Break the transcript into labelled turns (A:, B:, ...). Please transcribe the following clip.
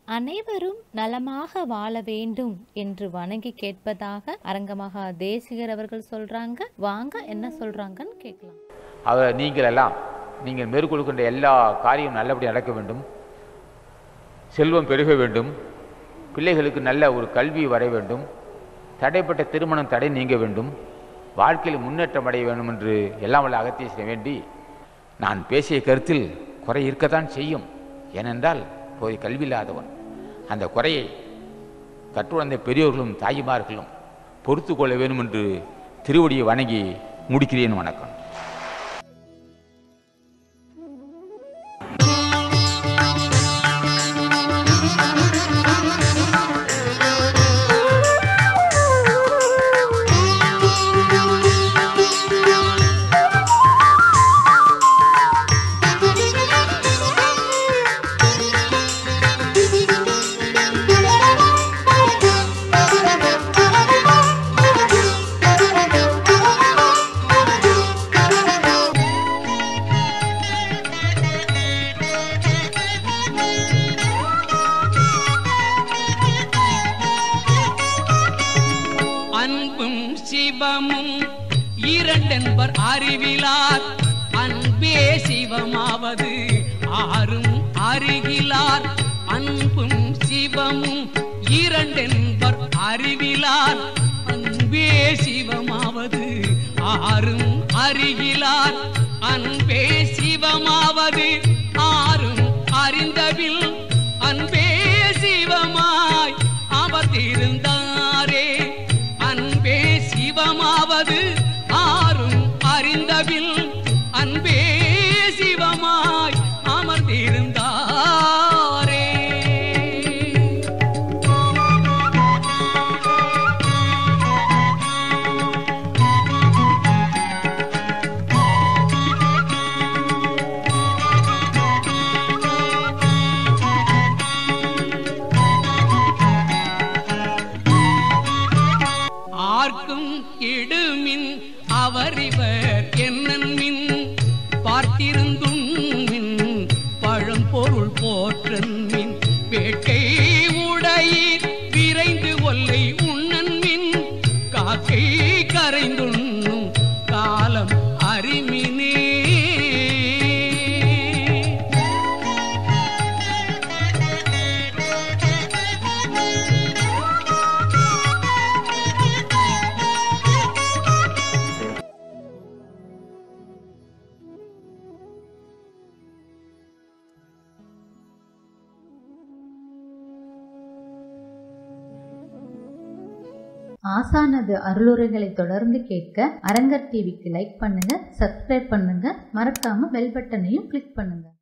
A: அனைவரும் நலமாக வாழ வேண்டும் என்று வணங்கி கேட்பதாக அரங்கமகா தேசிகர் அவர்கள் சொல்றாங்க வாங்க என்ன சொல்றாங்கன்னு கேட்கலாம்
B: அவர் நீங்கள் எல்லாம் நீங்கள் மேற்கொள்கின்ற எல்லா காரியம் நல்லபடி நடக்க வேண்டும் செல்வம் பெருக வேண்டும் பிள்ளைகளுக்கு நல்ல ஒரு கல்வி வர வேண்டும் தடைப்பட்ட திருமணம் தடை நீங்க வேண்டும் வாழ்க்கையில் முன்னேற்றம் அடைய வேண்டும் என்று எல்லாம் வல்ல அகத்தீசனை வேண்டி நான் பேசிய கருத்தில் குறை இருக்கத்தான் செய்யும் ஏனென்றால் போய் கல்வி இல்லாதவன் அந்த குறையை கற்றுணர்ந்த பெரியோர்களும் தாய்மார்களும் பொறுத்து கொள்ள வேண்டும் என்று திருவடியை வணங்கி முடிக்கிறேன் வணக்கம்
C: அன்பும் சிவமும் இரண்டென்பர் அறிவிலார் அன்பே சிவமாவது ஆறும் அறிகிலார் அன்பும் சிவமும் இரண்டென்பர் அறிவிலார் அன்பே சிவமாவது ஆறும் அறிகிலார் அன்பே சிவமாவது ஆறும் அறிந்தவில் அன்பே சிவமாய் அமர்ந்திருந்தாரே அன்பே சிவமாவது ஆறும் அறிந்தவில் அன்பே சிவமாய் அமர்ந்திருந்தாரே ஆர்க்கும் இடுமின் அவரிவர் என்னன்மின் பார்த்திருந்தும் மின் பழம்பொருள் போற்றன்மின் வேட்கை உடையீர் விரைந்து ஒல்லை உண்ணன்மின் காக்கை கரைந்துண்ணும் காலம் அறிமினே
A: ஆசானது அருளுரைகளை தொடர்ந்து கேட்க அரங்கர் டிவிக்கு லைக் பண்ணுங்க சப்ஸ்கிரைப் பண்ணுங்க மறக்காம பெல் பட்டனையும் கிளிக் பண்ணுங்க